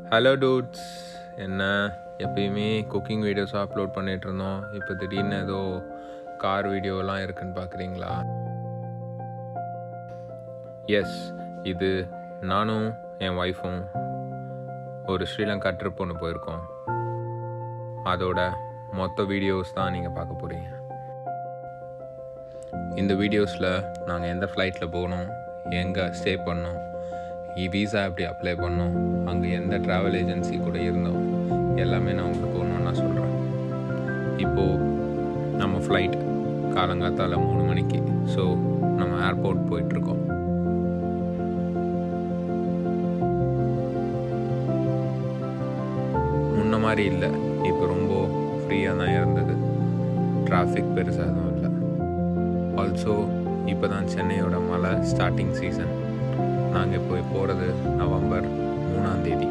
hello dudes என்ன எப்பயுமே cooking videos upload பண்ணிட்டு இருந்தோம் இப்போ திடீர்னு ஏதோ கார் வீடியோலாம் இருக்குன்னு பார்க்குறீங்களா எஸ் இது நானும் என் ஒய்ஃபும் ஒரு ஸ்ரீலங்கா ட்ரிப் ஒன்று போயிருக்கோம் அதோட மொத்த வீடியோஸ் தான் நீங்கள் பார்க்க போகிறீங்க இந்த வீடியோஸில் நாங்கள் எந்த ஃப்ளைட்டில் போனோம் எங்கே ஸ்டே பண்ணோம் விசா எப்படி அப்ளை பண்ணோம் அங்கே எந்த ட்ராவல் ஏஜென்சி கூட இருந்தோம் எல்லாமே நான் உங்களுக்கு ஒன்று ஒன்றா சொல்கிறேன் இப்போது நம்ம ஃப்ளைட் காலங்காத்தால் மூணு மணிக்கு ஸோ நம்ம ஏர்போர்ட் போயிட்டுருக்கோம் முன்ன மாதிரி இல்லை இப்போ ரொம்ப ஃப்ரீயாக தான் இருந்தது டிராஃபிக் பெருசாக எதுவும் இல்லை ஆல்சோ இப்போ தான் சென்னையோட மழை ஸ்டார்டிங் சீசன் நாங்கள் இப்போ போகிறது நவம்பர் மூணாம் தேதி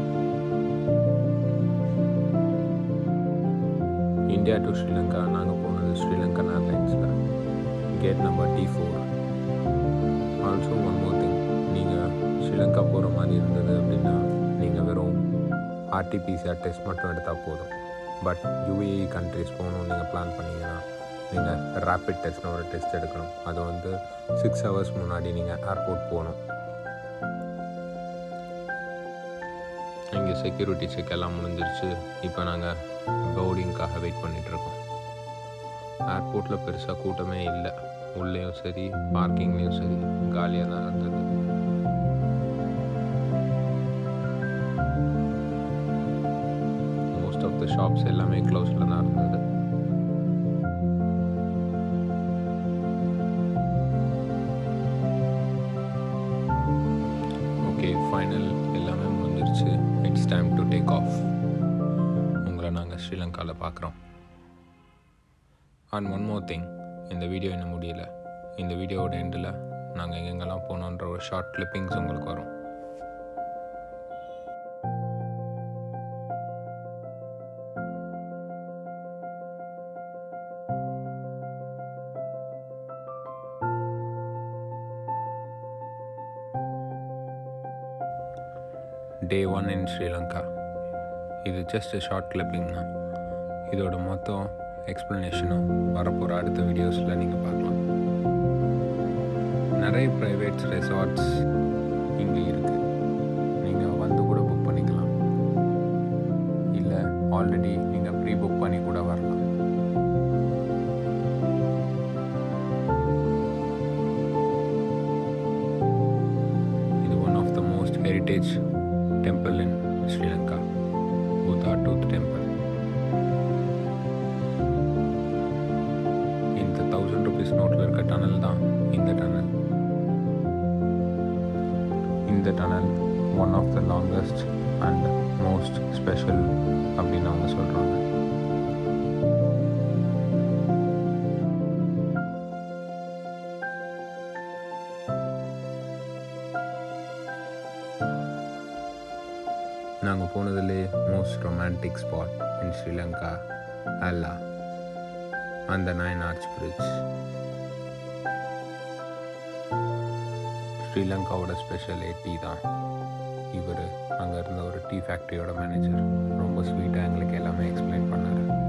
இந்தியா டு ஸ்ரீலங்கா நாங்கள் போனது ஸ்ரீலங்கன் ஏர்லைன்ஸில் gate number D four also one more thing நீங்கள் ஸ்ரீலங்கா போகிற மாதிரி இருந்தது அப்படின்னா நீங்கள் வெறும் ஆர்டிபிசிஆர் டெஸ்ட் மட்டும் எடுத்தால் போதும் பட் யூஏஇ கண்ட்ரிஸ் போகணும்னு நீங்கள் பிளான் பண்ணீங்கன்னா நீங்கள் ரேப்பிட் டெஸ்ட்னு ஒரு டெஸ்ட் எடுக்கணும் அது வந்து சிக்ஸ் ஹவர்ஸ் முன்னாடி நீங்கள் ஏர்போர்ட் போகணும் இங்கே செக்யூரிட்டி செக் எல்லாம் முடிஞ்சிருச்சு இப்போ நாங்கள் போர்டிங்காக வெயிட் பண்ணிகிட்ருக்கோம் ஏர்போர்ட்டில் பெருசாக கூட்டமே இல்லை உள்ளேயும் சரி பார்க்கிங்லேயும் சரி காலியாக தான் இருந்தது மோஸ்ட் ஆஃப் த ஷாப்ஸ் எல்லாமே க்ளோஸில் தான் இருந்தது ஓகே ஃபைனல் எல்லாமே முடிஞ்சிருச்சு it's time to take off உங்களை நாங்கள் ஸ்ரீலங்காவில் பார்க்குறோம் அண்ட் ஒன் மோர் திங் இந்த வீடியோ இன்னும் முடியல இந்த வீடியோவோட எண்டில் நாங்கள் எங்கெங்கெல்லாம் போனோன்ற ஒரு ஷார்ட் கிளிப்பிங்ஸ் உங்களுக்கு வரும் டே ஒன் இன் ஸ்ரீலங்கா இது ஜஸ்ட் ஷார்ட் கிளிப்பிங் தான் இதோட மொத்தம் எக்ஸ்ப்ளனேஷனும் வரப்போகிற அடுத்த வீடியோஸில் நீங்கள் பார்க்கலாம் நிறைய ப்ரைவேட் ரெசார்ட்ஸ் இங்கே இருக்குது நீங்கள் வந்து கூட புக் பண்ணிக்கலாம் இல்லை ஆல்ரெடி நீங்கள் ப்ரீ புக் பண்ணி கூட வரலாம் இது one of the most heritage temple in Sri Lanka Buddha tooth temple இந்த தௌசண்ட் ருபீஸ் நோட்டில் இருக்க டனல் தான் இந்த டனல் இந்த tunnel one of the longest and most special அப்படின்னு அவங்க சொல்கிறாங்க நாங்கள் போனதுலே most romantic spot in Sri Lanka அல்லா அந்த நைன் ஆர்ச் பிரிட்ஜ் ஸ்ரீலங்காவோட ஸ்பெஷல் டீ தான் இவர் அங்கே இருந்த ஒரு டீ ஃபேக்ட்ரியோட மேனேஜர் ரொம்ப ஸ்வீட்டாக எங்களுக்கு எல்லாமே எக்ஸ்பிளைன் பண்ணார்